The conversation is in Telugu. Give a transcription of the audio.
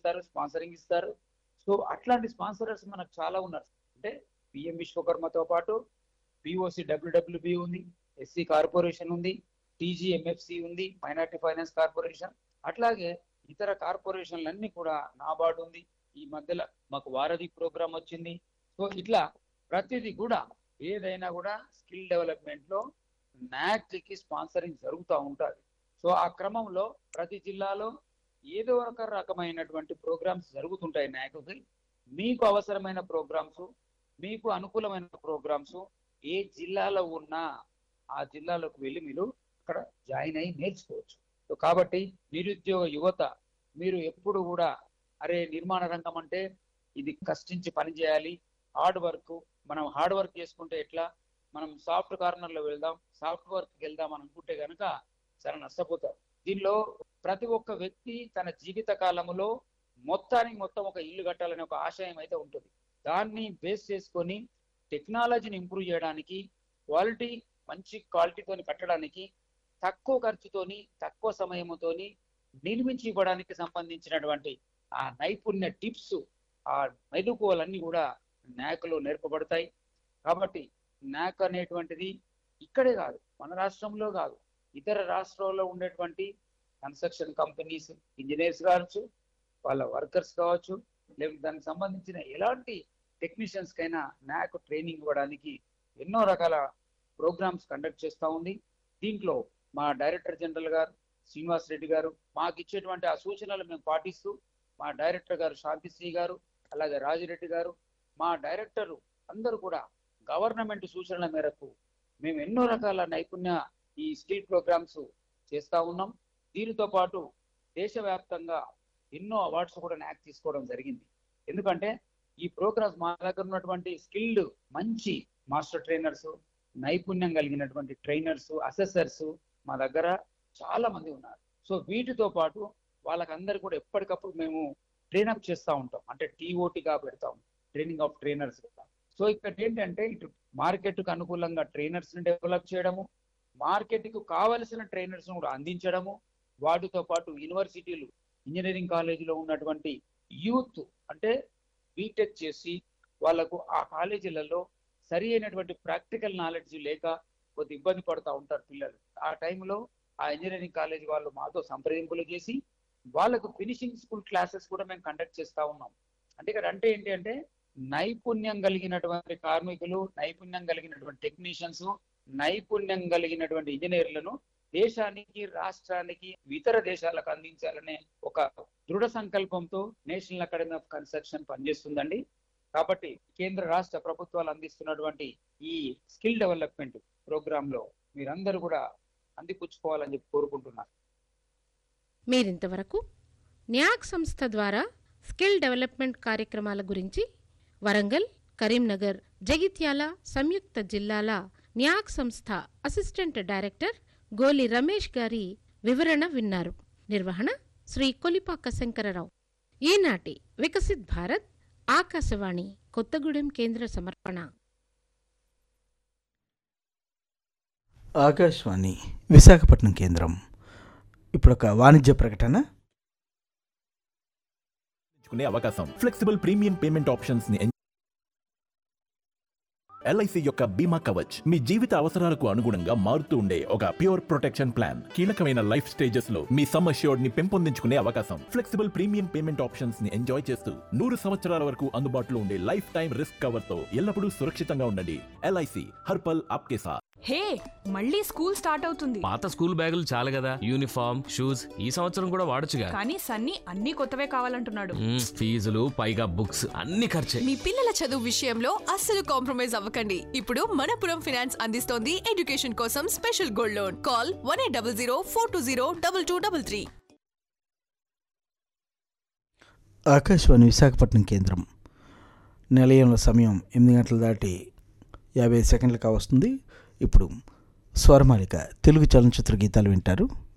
ఇస్తారు స్పాన్సరింగ్ ఇస్తారు సో అట్లాంటి స్పాన్సరర్స్ మనకు చాలా ఉన్నారు అంటే పిఎం విశ్వకర్మతో పాటు పిఓసి డబ్ల్యూడబ్ల్యూబి ఉంది ఎస్సీ కార్పొరేషన్ ఉంది టీజీఎంఎఫ్సి ఉంది మైనార్టీ ఫైనాన్స్ కార్పొరేషన్ అట్లాగే ఇతర కార్పొరేషన్లన్నీ కూడా నాబార్డు ఉంది ఈ మధ్యలో మాకు వారధి ప్రోగ్రామ్ వచ్చింది సో ఇట్లా ప్రతిదీ కూడా ఏదైనా కూడా స్కిల్ డెవలప్మెంట్ లో నాక్ కి స్పాన్సరింగ్ జరుగుతూ ఉంటుంది సో ఆ క్రమంలో ప్రతి జిల్లాలో ఏదో ఒక రకమైనటువంటి ప్రోగ్రామ్స్ జరుగుతుంటాయి నాయకుకి మీకు అవసరమైన ప్రోగ్రామ్స్ మీకు అనుకూలమైన ప్రోగ్రామ్స్ ఏ జిల్లాలో ఉన్నా ఆ జిల్లాలోకి వెళ్ళి మీరు అక్కడ జాయిన్ అయ్యి నేర్చుకోవచ్చు సో కాబట్టి నిరుద్యోగ యువత మీరు ఎప్పుడు కూడా అరే నిర్మాణ రంగం అంటే ఇది కష్టించి పని చేయాలి హార్డ్ వర్క్ మనం హార్డ్ వర్క్ చేసుకుంటే ఎట్లా మనం సాఫ్ట్ కార్నర్ లో వెళ్దాం సాఫ్ట్ వర్క్ వెళ్దాం అని అనుకుంటే కనుక చాలా నష్టపోతారు దీనిలో ప్రతి ఒక్క వ్యక్తి తన జీవిత కాలంలో మొత్తానికి మొత్తం ఒక ఇల్లు కట్టాలనే ఒక ఆశయం అయితే ఉంటుంది దాన్ని బేస్ చేసుకొని టెక్నాలజీని ఇంప్రూవ్ చేయడానికి క్వాలిటీ మంచి క్వాలిటీతోని కట్టడానికి తక్కువ ఖర్చుతోని తక్కువ సమయంతోని నిర్మించి ఇవ్వడానికి సంబంధించినటువంటి ఆ నైపుణ్య టిప్స్ ఆ మెలకువలన్నీ కూడా నాక్లో నేర్పబడతాయి కాబట్టి నాక్ అనేటువంటిది ఇక్కడే కాదు మన రాష్ట్రంలో కాదు ఇతర రాష్ట్రాల్లో ఉండేటువంటి కన్స్ట్రక్షన్ కంపెనీస్ ఇంజనీర్స్ కావచ్చు వాళ్ళ వర్కర్స్ కావచ్చు లేకపోతే దానికి సంబంధించిన ఎలాంటి టెక్నీషియన్స్ కైనా నాక్ ట్రైనింగ్ ఇవ్వడానికి ఎన్నో రకాల ప్రోగ్రామ్స్ కండక్ట్ చేస్తూ ఉంది దీంట్లో మా డైరెక్టర్ జనరల్ గారు శ్రీనివాస్ రెడ్డి గారు మాకు ఇచ్చేటువంటి ఆ సూచనలు మేము పాటిస్తూ మా డైరెక్టర్ గారు శాంతిశ్రీ గారు అలాగే రాజిరెడ్డి గారు మా డైరెక్టర్ అందరూ కూడా గవర్నమెంట్ సూచనల మేరకు మేము ఎన్నో రకాల నైపుణ్య ఈ స్కిల్ ప్రోగ్రామ్స్ చేస్తా ఉన్నాం దీనితో పాటు దేశవ్యాప్తంగా ఎన్నో అవార్డ్స్ కూడా నాక్ తీసుకోవడం జరిగింది ఎందుకంటే ఈ ప్రోగ్రామ్స్ మా దగ్గర ఉన్నటువంటి స్కిల్డ్ మంచి మాస్టర్ ట్రైనర్స్ నైపుణ్యం కలిగినటువంటి ట్రైనర్స్ అసెసర్స్ మా దగ్గర చాలా మంది ఉన్నారు సో వీటితో పాటు వాళ్ళకందరు కూడా ఎప్పటికప్పుడు మేము ట్రైనప్ చేస్తూ ఉంటాం అంటే టీఓటీగా పెడతాం ట్రైనింగ్ ఆఫ్ ట్రైనర్స్ సో ఇక్కడ ఏంటంటే ఇటు మార్కెట్కు అనుకూలంగా ట్రైనర్స్ ని డెవలప్ చేయడము మార్కెట్కు కావలసిన ట్రైనర్స్ కూడా అందించడము వాటితో పాటు యూనివర్సిటీలు ఇంజనీరింగ్ కాలేజీలో ఉన్నటువంటి యూత్ అంటే బీటెక్ చేసి వాళ్ళకు ఆ కాలేజీలలో సరి అయినటువంటి ప్రాక్టికల్ నాలెడ్జ్ లేక కొద్ది ఇబ్బంది పడుతూ ఉంటారు పిల్లలు ఆ టైంలో ఆ ఇంజనీరింగ్ కాలేజ్ వాళ్ళు మాతో సంప్రదింపులు చేసి వాళ్ళకు ఫినిషింగ్ స్కూల్ క్లాసెస్ కూడా మేము కండక్ట్ చేస్తా ఉన్నాం అంటే ఇక్కడ అంటే ఏంటి అంటే నైపుణ్యం కలిగినటువంటి కార్మికులు నైపుణ్యం కలిగినటువంటి టెక్నీషియన్స్ నైపుణ్యం కలిగినటువంటి ఇంజనీర్లను దేశానికి రాష్ట్రానికి ఇతర దేశాలకు అందించాలనే ఒక దృఢ సంకల్పంతో నేషనల్ అకాడమీ ఆఫ్ కన్స్ట్రక్షన్ పనిచేస్తుందండి కాబట్టి కేంద్ర రాష్ట్ర ప్రభుత్వాలు అందిస్తున్నటువంటి ఈ స్కిల్ డెవలప్మెంట్ ప్రోగ్రామ్ లో మీరందరూ కూడా అందిపుచ్చుకోవాలని చెప్పి కోరుకుంటున్నాను మీరింతవరకు న్యాక్ సంస్థ ద్వారా స్కిల్ డెవలప్మెంట్ కార్యక్రమాల గురించి వరంగల్ కరీంనగర్ జగిత్యాల సంయుక్త జిల్లాల న్యాక్ సంస్థ అసిస్టెంట్ డైరెక్టర్ గోలి రమేష్ గారి వివరణ విన్నారు నిర్వహణ శ్రీ కొలిపాక శంకరరావు ఈనాటి వికసిత్ భారత్ ఆకాశవాణి కొత్తగూడెం కేంద్ర సమర్పణ ఆకాశవాణి విశాఖపట్నం కేంద్రం ఇప్పుడు ఒక వాణిజ్య ప్రకటన ఎంచుకునే అవకాశం ఫ్లెక్సిబుల్ ప్రీమియం పేమెంట్ ఆప్షన్స్ ని ఎల్ఐసి యొక్క బీమా కవచ్ మీ జీవిత అవసరాలకు అనుగుణంగా మారుతూ ఉండే ఒక ప్యూర్ ప్రొటెక్షన్ ప్లాన్ కీలకమైన లైఫ్ స్టేజెస్ లో మీ సమ్ అష్యూర్డ్ ని పెంపొందించుకునే అవకాశం ఫ్లెక్సిబుల్ ప్రీమియం పేమెంట్ ఆప్షన్స్ ని ఎంజాయ్ చేస్తూ నూరు సంవత్సరాల వరకు అందుబాటులో ఉండే లైఫ్ టైం రిస్క్ కవర్ తో ఎల్లప్పుడూ సురక్షితంగా ఉండండి ఎల్ఐసి హర్పల్ ఆప్కే సాథ్ హే మళ్ళీ స్కూల్ స్టార్ట్ అవుతుంది పాత స్కూల్ బ్యాగులు చాలు కదా యూనిఫామ్ షూస్ ఈ సంవత్సరం కూడా వాడొచ్చుగా కానీ సన్నీ అన్ని కొత్తవే కావాలంటున్నాడు మ్మ్, ఫీజులు పైగా బుక్స్ అన్ని ఖర్చే మీ పిల్లల చదువు విషయంలో అస్సలు కాంప్రమైజ్ అవ్వకండి ఇప్పుడు మనపురం ఫినాన్స్ అందిస్తోంది ఎడ్యుకేషన్ కోసం special gold loan call one eight double zero four two zero double two double three Akashvani Visakhapatnam కేంద్రం నిలయంలో సమయం ఎనిమిది గంటలు దాటి యాభై సెకండ్లు కావస్తుంది ఇప్పుడు స్వరమాలిక తెలుగు చలనచిత్ర గీతాలు వింటారు